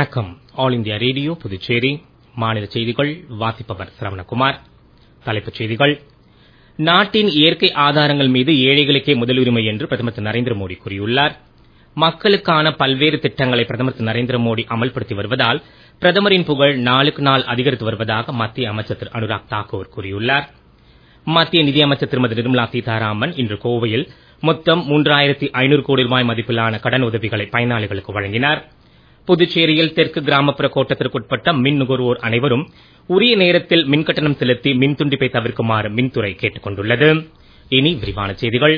வணக்கம் all India radio Puducherry மாநில செய்திகள் வாசிப்பவர் சரவணகுமார் தலைப்புச் செய்திகள் நாட்டின் இயற்கை ஆதாரங்கள் மீது ஏழைகளுக்கே முதலுரிமை என்று பிரதமர் திரு நரேந்திர மோடி கூறியுள்ளார் மக்களுக்கான பல்வேறு திட்டங்களை பிரதமர் திரு நரேந்திர மோடி அமல்படுத்தி வருவதால் பிரதமரின் புகழ் நாளுக்கு நாள் அதிகரித்து வருவதாக மத்திய அமைச்சர் திரு அனுராக் தாக்கூர் கூறியுள்ளார் மத்திய நிதியமைச்சர் திருமதி நிர்மலா சீதாராமன் இன்று கோவையில் மொத்தம் மூன்றாயிரத்தி ஐநூறு கோடி ரூபாய் மதிப்பிலான கடன் உதவிகளை பயனாளிகளுக்கு வழங்கினார் புதுச்சேரியில் தெற்கு கிராமப்புற கோட்டத்திற்குட்பட்ட மின் நுகர்வோர் அனைவரும் உரிய நேரத்தில் மின் கட்டணம் செலுத்தி மின் துண்டிப்பை தவிர்க்குமாறு மின்துறை கேட்டுக் கொண்டுள்ளது இனி விரிவான செய்திகள்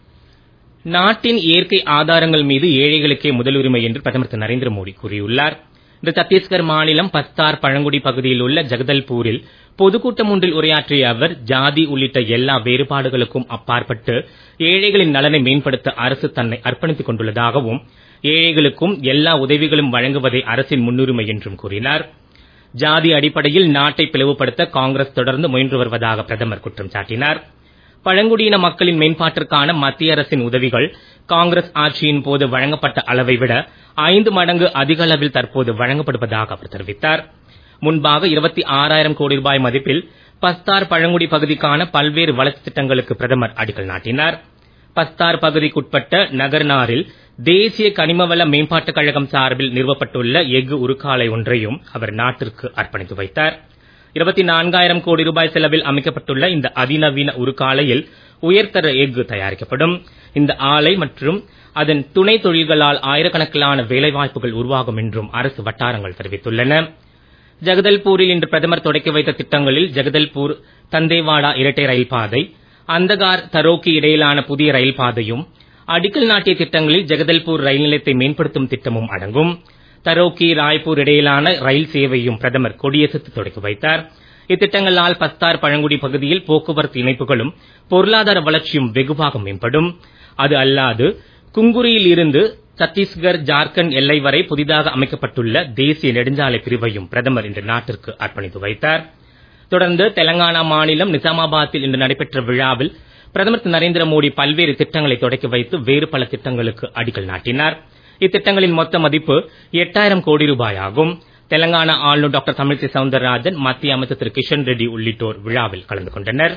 நாட்டின் இயற்கை ஆதாரங்கள் மீது ஏழைகளுக்கே முதலுரிமை என்று பிரதமர் திரு நரேந்திர மோடி கூறியுள்ளார் இன்று சத்தீஸ்கர் மாநிலம் பஸ்தார் பழங்குடி பகுதியில் உள்ள ஜகதல்பூரில் பொதுக்கூட்டம் ஒன்றில் உரையாற்றிய அவர் ஜாதி உள்ளிட்ட எல்லா வேறுபாடுகளுக்கும் அப்பாற்பட்டு ஏழைகளின் நலனை மேம்படுத்த அரசு தன்னை அர்ப்பணித்துக் கொண்டுள்ளதாகவும் ஏழைகளுக்கும் எல்லா உதவிகளும் வழங்குவதே அரசின் முன்னுரிமை என்றும் கூறினார் ஜாதி அடிப்படையில் நாட்டை பிளவுபடுத்த காங்கிரஸ் தொடர்ந்து முயன்று வருவதாக பிரதமர் குற்றம் சாட்டினார் பழங்குடியின மக்களின் மேம்பாட்டிற்கான மத்திய அரசின் உதவிகள் காங்கிரஸ் ஆட்சியின் போது வழங்கப்பட்ட அளவை விட ஐந்து மடங்கு அதிக அளவில் தற்போது வழங்கப்படுவதாக அவர் தெரிவித்தார் முன்பாக இருபத்தி ஆறாயிரம் கோடி ரூபாய் மதிப்பில் பஸ்தார் பழங்குடி பகுதிக்கான பல்வேறு வளர்ச்சித் திட்டங்களுக்கு பிரதமர் அடிக்கல் நாட்டினார் பஸ்தார் பகுதிக்குட்பட்ட நகர்னாரில் தேசிய கனிமவள மேம்பாட்டுக் கழகம் சார்பில் நிறுவப்பட்டுள்ள எஃகு உருக்காலை ஒன்றையும் அவர் நாட்டிற்கு அர்ப்பணித்து வைத்தார் இருபத்தி நான்காயிரம் கோடி ரூபாய் செலவில் அமைக்கப்பட்டுள்ள இந்த அதிநவீன உருக்காலையில் உயர்தர எஃகு தயாரிக்கப்படும் இந்த ஆலை மற்றும் அதன் துணை தொழில்களால் ஆயிரக்கணக்கிலான வேலைவாய்ப்புகள் உருவாகும் என்றும் அரசு வட்டாரங்கள் தெரிவித்துள்ளன ஜகதல்பூரில் இன்று பிரதமர் தொடக்கி வைத்த திட்டங்களில் ஜகதல்பூர் தந்தேவாடா இரட்டை ரயில் பாதை அந்தகார் தரோக்கி இடையிலான புதிய ரயில் பாதையும் அடிக்கல் நாட்டிய திட்டங்களில் ஜகதல்பூர் ரயில் நிலையத்தை மேம்படுத்தும் திட்டமும் அடங்கும் தரோக்கி ராய்ப்பூர் இடையிலான ரயில் சேவையும் பிரதமர் கொடியசைத்து தொடக்கி வைத்தார் இத்திட்டங்களால் பஸ்தார் பழங்குடி பகுதியில் போக்குவரத்து இணைப்புகளும் பொருளாதார வளர்ச்சியும் வெகுவாக மேம்படும் அது அல்லாது குங்குரியில் இருந்து சத்தீஸ்கர் ஜார்க்கண்ட் எல்லை வரை புதிதாக அமைக்கப்பட்டுள்ள தேசிய நெடுஞ்சாலை பிரிவையும் பிரதமர் இன்று நாட்டிற்கு அர்ப்பணித்து வைத்தார் தொடர்ந்து தெலங்கானா மாநிலம் நிசாமாபாத்தில் இன்று நடைபெற்ற விழாவில் பிரதமர் திரு நரேந்திர மோடி பல்வேறு திட்டங்களை தொடக்கி வைத்து வேறு பல திட்டங்களுக்கு அடிக்கல் நாட்டினார் இத்திட்டங்களின் மொத்த மதிப்பு எட்டாயிரம் கோடி ரூபாய் ஆகும் தெலங்கானா ஆளுநர் டாக்டர் தமிழிசை சவுந்தரராஜன் மத்திய அமைச்சர் திரு கிஷன் ரெட்டி உள்ளிட்டோர் விழாவில் கலந்து கொண்டனர்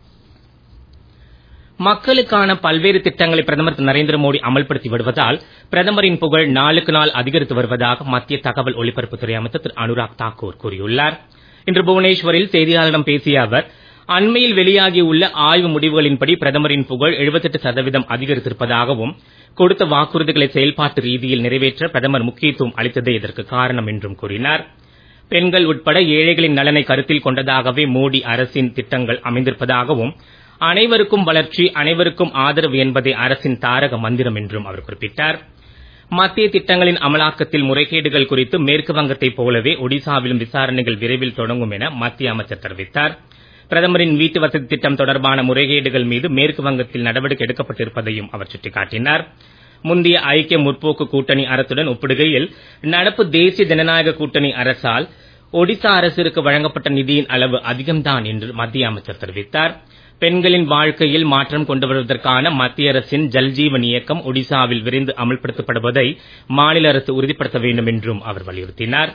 மக்களுக்கான பல்வேறு திட்டங்களை பிரதமர் திரு நரேந்திர மோடி அமல்படுத்தி வருவதால் பிரதமரின் புகழ் நாளுக்கு நாள் அதிகரித்து வருவதாக மத்திய தகவல் ஒலிபரப்புத்துறை அமைச்சர் திரு அனுராக் தாக்கூர் கூறியுள்ளார் இன்று புவனேஸ்வரில் செய்தியாளர்களிடம் பேசிய அவர் அண்மையில் வெளியாகியுள்ள ஆய்வு முடிவுகளின்படி பிரதமரின் புகழ் 78 சதவீதம் அதிகரித்திருப்பதாகவும் கொடுத்த வாக்குறுதிகளை செயல்பாட்டு ரீதியில் நிறைவேற்ற பிரதமர் முக்கியத்துவம் அளித்ததே இதற்கு காரணம் என்றும் கூறினார் பெண்கள் உட்பட ஏழைகளின் நலனை கருத்தில் கொண்டதாகவே மோடி அரசின் திட்டங்கள் அமைந்திருப்பதாகவும் அனைவருக்கும் வளர்ச்சி அனைவருக்கும் ஆதரவு என்பதே அரசின் தாரக மந்திரம் என்றும் அவர் குறிப்பிட்டார் மத்திய திட்டங்களின் அமலாக்கத்தில் முறைகேடுகள் குறித்து மேற்கு வங்கத்தைப் போலவே ஒடிசாவிலும் விசாரணைகள் விரைவில் தொடங்கும் என மத்திய அமைச்சர் தெரிவித்தார் பிரதமரின் வீட்டு வசதி திட்டம் தொடர்பான முறைகேடுகள் மீது மேற்கு வங்கத்தில் நடவடிக்கை எடுக்கப்பட்டிருப்பதையும் அவர் சுட்டிக்காட்டினார் முந்தைய ஐக்கிய முற்போக்கு கூட்டணி அரசுடன் ஒப்பிடுகையில் நடப்பு தேசிய ஜனநாயக கூட்டணி அரசால் ஒடிசா அரசிற்கு வழங்கப்பட்ட நிதியின் அளவு அதிகம்தான் என்று மத்திய அமைச்சர் தெரிவித்தார் பெண்களின் வாழ்க்கையில் மாற்றம் கொண்டு வருவதற்கான மத்திய அரசின் ஜல்ஜீவன் இயக்கம் ஒடிசாவில் விரைந்து அமல்படுத்தப்படுவதை மாநில அரசு உறுதிப்படுத்த வேண்டும் என்றும் அவர் வலியுறுத்தினார்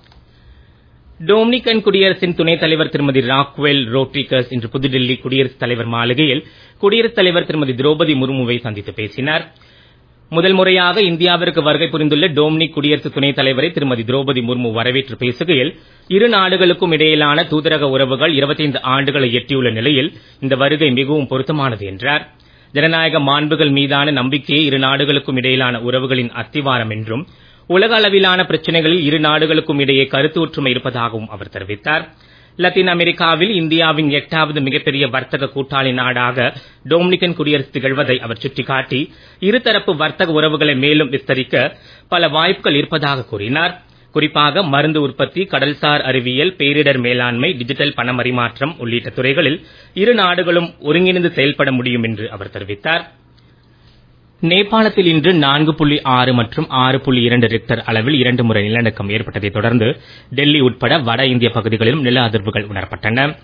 டொமினிகன் குடியரசின் துணைத் தலைவர் திருமதி ராக்வெல் ரோட்ரிகஸ் இன்று புதுடெல்லி குடியரசுத் தலைவர் மாளிகையில் குடியரசுத் தலைவர் திருமதி திரௌபதி முர்முவை சந்தித்து பேசினார் முதல் முறையாக இந்தியாவிற்கு வருகை புரிந்துள்ள டொமினிக் குடியரசு துணைத் தலைவரை திருமதி திரௌபதி முர்மு வரவேற்று பேசுகையில் இரு நாடுகளுக்கும் இடையிலான தூதரக உறவுகள் 25 ஆண்டுகளை எட்டியுள்ள நிலையில் இந்த வருகை மிகவும் பொருத்தமானது என்றார் ஜனநாயக மாண்புகள் மீதான நம்பிக்கையே இரு நாடுகளுக்கும் இடையிலான உறவுகளின் அத்திவாரம் என்றும் உலக அளவிலான பிரச்சனைகளில் இரு நாடுகளுக்கும் இடையே கருத்து ஒற்றுமை இருப்பதாகவும் அவர் தெரிவித்தார் லத்தீன் அமெரிக்காவில் இந்தியாவின் எட்டாவது மிகப்பெரிய வர்த்தக கூட்டாளி நாடாக டொமினிகன் குடியரசு திகழ்வதை அவர் சுட்டிக்காட்டி இருதரப்பு வர்த்தக உறவுகளை மேலும் விஸ்தரிக்க பல வாய்ப்புகள் இருப்பதாக கூறினார் குறிப்பாக மருந்து உற்பத்தி கடல்சார் அறிவியல் பேரிடர் மேலாண்மை டிஜிட்டல் பணமரிமாற்றம் உள்ளிட்ட துறைகளில் இரு நாடுகளும் ஒருங்கிணைந்து செயல்பட முடியும் என்று அவர் தெரிவித்தார் நேபாளத்தில் இன்று நான்கு புள்ளி ஆறு மற்றும் ஆறு புள்ளி இரண்டு ரிக்டர் அளவில் இரண்டு முறை நிலநடுக்கம் ஏற்பட்டதைத் தொடர்ந்து டெல்லி உட்பட வட இந்திய பகுதிகளிலும் நில அதிர்வுகள் உணரப்பட்டன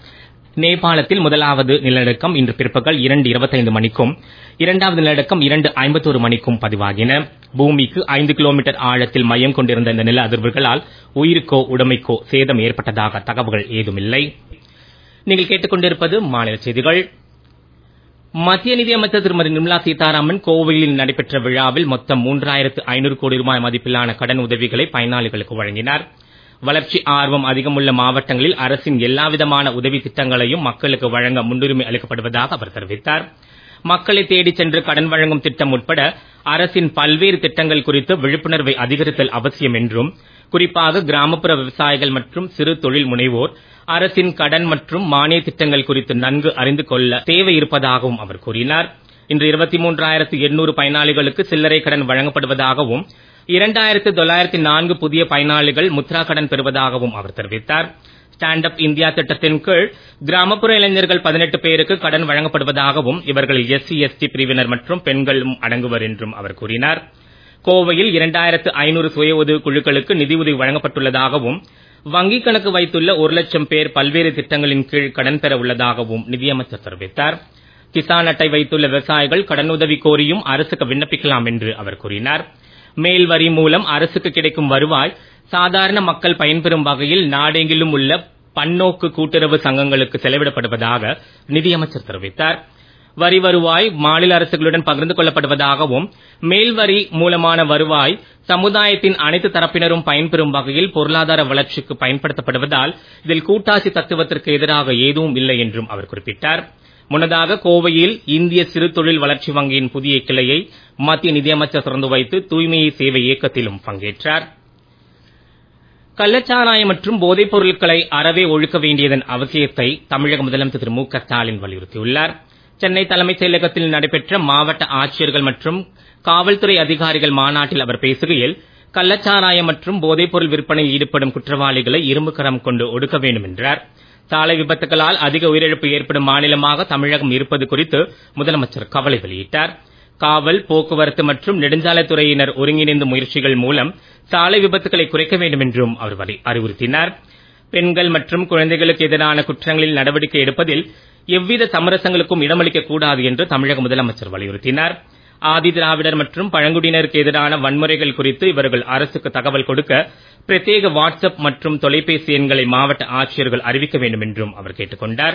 நேபாளத்தில் முதலாவது நிலநடுக்கம் இன்று பிற்பகல் இரண்டு இருபத்தைந்து மணிக்கும் இரண்டாவது நிலநடுக்கம் இரண்டு ஐம்பத்தோரு மணிக்கும் பதிவாகின பூமிக்கு ஐந்து கிலோமீட்டர் ஆழத்தில் மையம் கொண்டிருந்த இந்த நில அதிர்வுகளால் உயிருக்கோ உடமைக்கோ சேதம் ஏற்பட்டதாக தகவல்கள் ஏதுமில்லை நீங்கள் கேட்டுக்கொண்டிருப்பது மாநில செய்திகள் மத்திய நிதியமைச்சர் திருமதி நிர்மலா சீதாராமன் கோவையில் நடைபெற்ற விழாவில் மொத்தம் மூன்றாயிரத்து ஐநூறு கோடி ரூபாய் மதிப்பிலான கடன் உதவிகளை பயனாளிகளுக்கு வழங்கினார் வளர்ச்சி ஆர்வம் அதிகமுள்ள மாவட்டங்களில் அரசின் எல்லாவிதமான உதவி திட்டங்களையும் மக்களுக்கு வழங்க முன்னுரிமை அளிக்கப்படுவதாக அவர் தெரிவித்தார் மக்களை தேடி சென்று கடன் வழங்கும் திட்டம் உட்பட அரசின் பல்வேறு திட்டங்கள் குறித்து விழிப்புணர்வை அதிகரித்தல் அவசியம் என்றும் குறிப்பாக கிராமப்புற விவசாயிகள் மற்றும் சிறு தொழில் முனைவோர் அரசின் கடன் மற்றும் மானிய திட்டங்கள் குறித்து நன்கு அறிந்து கொள்ள தேவை இருப்பதாகவும் அவர் கூறினார் இன்று இருபத்தி மூன்றாயிரத்து எண்ணூறு பயனாளிகளுக்கு சில்லறை கடன் வழங்கப்படுவதாகவும் இரண்டாயிரத்து தொள்ளாயிரத்தி நான்கு புதிய பயனாளிகள் முத்ரா கடன் பெறுவதாகவும் அவர் தெரிவித்தார் ஸ்டாண்ட் அப் இந்தியா திட்டத்தின் கீழ் கிராமப்புற இளைஞர்கள் பதினெட்டு பேருக்கு கடன் வழங்கப்படுவதாகவும் இவர்களில் எஸ்சி எஸ்டி பிரிவினர் மற்றும் பெண்களும் அடங்குவர் என்றும் அவர் கூறினார் கோவையில் இரண்டாயிரத்து ஐநூறு சுய உதவி குழுக்களுக்கு நிதியுதவி வழங்கப்பட்டுள்ளதாகவும் வங்கிக் கணக்கு வைத்துள்ள ஒரு லட்சம் பேர் பல்வேறு திட்டங்களின் கீழ் கடன் பெற உள்ளதாகவும் நிதியமைச்சர் தெரிவித்தார் கிசான் அட்டை வைத்துள்ள விவசாயிகள் கடனுதவி கோரியும் அரசுக்கு விண்ணப்பிக்கலாம் என்று அவர் கூறினார் மேல் வரி மூலம் அரசுக்கு கிடைக்கும் வருவாய் சாதாரண மக்கள் பயன்பெறும் வகையில் நாடெங்கிலும் உள்ள பன்னோக்கு கூட்டுறவு சங்கங்களுக்கு செலவிடப்படுவதாக நிதியமைச்சர் தெரிவித்தார் வரி வருவாய் மாநில அரசுகளுடன் பகிர்ந்து கொள்ளப்படுவதாகவும் மேல் வரி மூலமான வருவாய் சமுதாயத்தின் அனைத்து தரப்பினரும் பயன்பெறும் வகையில் பொருளாதார வளர்ச்சிக்கு பயன்படுத்தப்படுவதால் இதில் கூட்டாட்சி தத்துவத்திற்கு எதிராக எதுவும் இல்லை என்றும் அவர் குறிப்பிட்டார் முன்னதாக கோவையில் இந்திய சிறு தொழில் வளர்ச்சி வங்கியின் புதிய கிளையை மத்திய நிதியமைச்சர் திறந்து வைத்து தூய்மையை சேவை இயக்கத்திலும் பங்கேற்றார் கள்ளச்சாராயம் மற்றும் போதைப் பொருட்களை அறவே ஒழிக்க வேண்டியதன் அவசியத்தை தமிழக முதலமைச்சர் திரு மு க ஸ்டாலின் வலியுறுத்தியுள்ளார் சென்னை தலைமைச் செயலகத்தில் நடைபெற்ற மாவட்ட ஆட்சியர்கள் மற்றும் காவல்துறை அதிகாரிகள் மாநாட்டில் அவர் பேசுகையில் கள்ளச்சாராயம் மற்றும் போதைப்பொருள் விற்பனையில் ஈடுபடும் குற்றவாளிகளை இரும்பு கரம் கொண்டு ஒடுக்க வேண்டும் என்றார் சாலை விபத்துகளால் அதிக உயிரிழப்பு ஏற்படும் மாநிலமாக தமிழகம் இருப்பது குறித்து முதலமைச்சர் கவலை வெளியிட்டார் காவல் போக்குவரத்து மற்றும் நெடுஞ்சாலைத்துறையினர் ஒருங்கிணைந்த முயற்சிகள் மூலம் சாலை விபத்துகளை குறைக்க வேண்டும் என்றும் அவர் அறிவுறுத்தினார் பெண்கள் மற்றும் குழந்தைகளுக்கு எதிரான குற்றங்களில் நடவடிக்கை எடுப்பதில் எவ்வித சமரசங்களுக்கும் இடமளிக்க கூடாது என்று தமிழக முதலமைச்சர் வலியுறுத்தினார் ஆதி திராவிடர் மற்றும் பழங்குடியினருக்கு எதிரான வன்முறைகள் குறித்து இவர்கள் அரசுக்கு தகவல் கொடுக்க பிரத்யேக வாட்ஸ்அப் மற்றும் தொலைபேசி எண்களை மாவட்ட ஆட்சியர்கள் அறிவிக்க வேண்டும் என்றும் அவர் கேட்டுக் கொண்டார்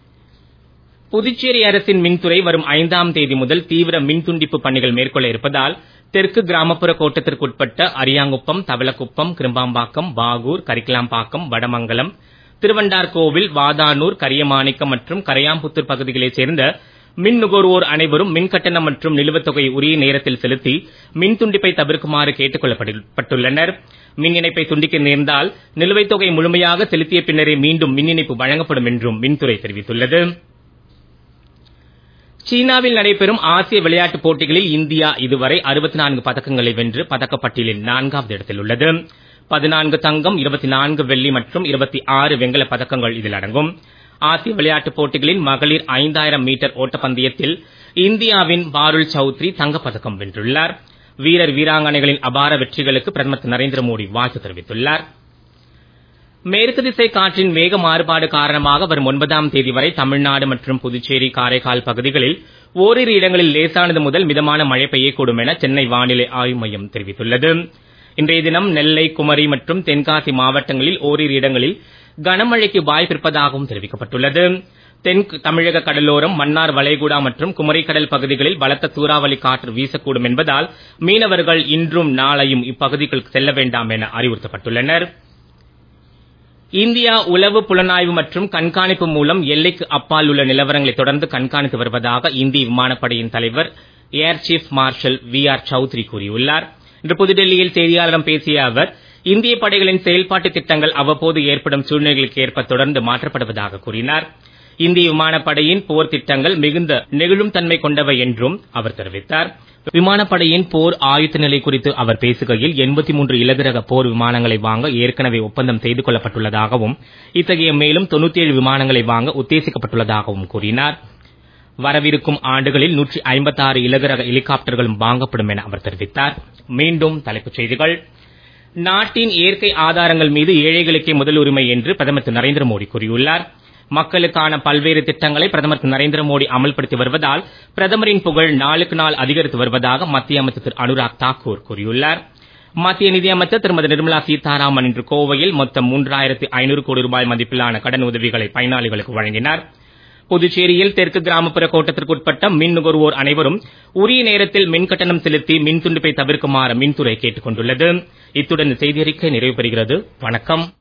புதுச்சேரி அரசின் மின்துறை வரும் ஐந்தாம் தேதி முதல் தீவிர மின் துண்டிப்பு பணிகள் மேற்கொள்ள இருப்பதால் தெற்கு கிராமப்புற கோட்டத்திற்குட்பட்ட அரியாங்குப்பம் தவளக்குப்பம் கிரும்பாம்பாக்கம் பாகூர் கரிக்கலாம்பாக்கம் வடமங்கலம் திருவண்டார்கோவில் வாதானூர் கரியமாணிக்கம் மற்றும் கரையாம்புத்தூர் பகுதிகளைச் சேர்ந்த மின் நுகர்வோர் அனைவரும் மின் கட்டணம் மற்றும் நிலுவைத் தொகையை உரிய நேரத்தில் செலுத்தி மின் துண்டிப்பை தவிர்க்குமாறு கேட்டுக் கொள்ளப்பட்டுள்ளனர் மின் இணைப்பை துண்டிக்க நேர்ந்தால் நிலுவைத் தொகை முழுமையாக செலுத்திய பின்னரே மீண்டும் மின் இணைப்பு வழங்கப்படும் என்றும் மின்துறை தெரிவித்துள்ளது சீனாவில் நடைபெறும் ஆசிய விளையாட்டுப் போட்டிகளில் இந்தியா இதுவரை 64 பதக்கங்களை வென்று பதக்கப்பட்டியலில் நான்காவது இடத்தில் உள்ளது பதினான்கு தங்கம் இருபத்தி நான்கு வெள்ளி மற்றும் இருபத்தி ஆறு வெங்கலப் பதக்கங்கள் இதில் அடங்கும் ஆசிய விளையாட்டுப் போட்டிகளின் மகளிர் ஐந்தாயிரம் மீட்டர் ஓட்டப்பந்தயத்தில் இந்தியாவின் பாருல் சௌத்ரி தங்கப்பதக்கம் வென்றுள்ளார் வீரர் வீராங்கனைகளின் அபார வெற்றிகளுக்கு பிரதமர் திரு நரேந்திர மோடி வாழ்த்து தெரிவித்துள்ளார் மேற்கு திசை காற்றின் வேக மாறுபாடு காரணமாக வரும் ஒன்பதாம் தேதி வரை தமிழ்நாடு மற்றும் புதுச்சேரி காரைக்கால் பகுதிகளில் ஓரிரு இடங்களில் லேசானது முதல் மிதமான மழை பெய்யக்கூடும் என சென்னை வானிலை ஆய்வு மையம் தெரிவித்துள்ளது இன்றைய தினம் நெல்லை குமரி மற்றும் தென்காசி மாவட்டங்களில் ஓரிரு இடங்களில் கனமழைக்கு வாய்ப்பிருப்பதாகவும் தெரிவிக்கப்பட்டுள்ளது தென் தமிழக கடலோரம் மன்னார் வளைகுடா மற்றும் குமரிக்கடல் பகுதிகளில் பலத்த சூறாவளி காற்று வீசக்கூடும் என்பதால் மீனவர்கள் இன்றும் நாளையும் இப்பகுதிகளுக்கு செல்ல வேண்டாம் என அறிவுறுத்தப்பட்டுள்ளனர் இந்தியா உளவு புலனாய்வு மற்றும் கண்காணிப்பு மூலம் எல்லைக்கு அப்பால் உள்ள நிலவரங்களை தொடர்ந்து கண்காணித்து வருவதாக இந்திய விமானப்படையின் தலைவர் air chief marshal V R Chaudhari கூறியுள்ளார் இன்று புதுடெல்லியில் செய்தியாளரிடம் பேசிய அவர் இந்திய படைகளின் செயல்பாட்டு திட்டங்கள் அவ்வப்போது ஏற்படும் சூழ்நிலைகளுக்கு ஏற்ப தொடர்ந்து மாற்றப்படுவதாக கூறினார் இந்திய விமானப்படையின் போர் திட்டங்கள் மிகுந்த நெகிழும் தன்மை கொண்டவை என்றும் அவர் தெரிவித்தார் விமானப்படையின் போர் ஆயுத்த நிலை குறித்து அவர் பேசுகையில் 83 இலகுரக போர் விமானங்களை வாங்க ஏற்கனவே ஒப்பந்தம் செய்து கொள்ளப்பட்டுள்ளதாகவும் இத்தகைய மேலும் 97 விமானங்களை வாங்க உத்தேசிக்கப்பட்டுள்ளதாகவும் கூறினார் வரவிருக்கும் ஆண்டுகளில் 156 இலகுரக ஹெலிகாப்டர்களும் வாங்கப்படும் என அவர் தெரிவித்தார் மீண்டும் தலைப்புச் செய்திகள் நாட்டின் இயற்கை ஆதாரங்கள் மீது ஏழைகளுக்கே முதல் உரிமை என்று பிரதமர் திரு நரேந்திர மோடி கூறியுள்ளார் மக்களுக்கான பல்வேறு திட்டங்களை பிரதமர் திரு நரேந்திர மோடி அமல்படுத்தி வருவதால் பிரதமரின் புகழ் நாளுக்கு நாள் அதிகரித்து வருவதாக மத்திய அமைச்சர் திரு அனுராக் தாக்கூர் கூறியுள்ளார் மத்திய நிதியமைச்சர் திருமதி நிர்மலா சீதாராமன் இன்று கோவையில் மொத்தம் மூன்றாயிரத்து ஐநூறு கோடி ரூபாய் மதிப்பிலான கடன் உதவிகளை பயனாளிகளுக்கு வழங்கினார் புதுச்சேரியில் தெற்கு கிராமப்புற கோட்டத்திற்குட்பட்ட மின் நுகர்வோர் அனைவரும் உரிய நேரத்தில் மின் கட்டணம் செலுத்தி மின் துண்டிப்பை தவிர்க்குமாறு மின்துறை கேட்டுக் கொண்டுள்ளது இத்துடன் செய்தி அறிக்கை நிறைவு பெறுகிறது வணக்கம்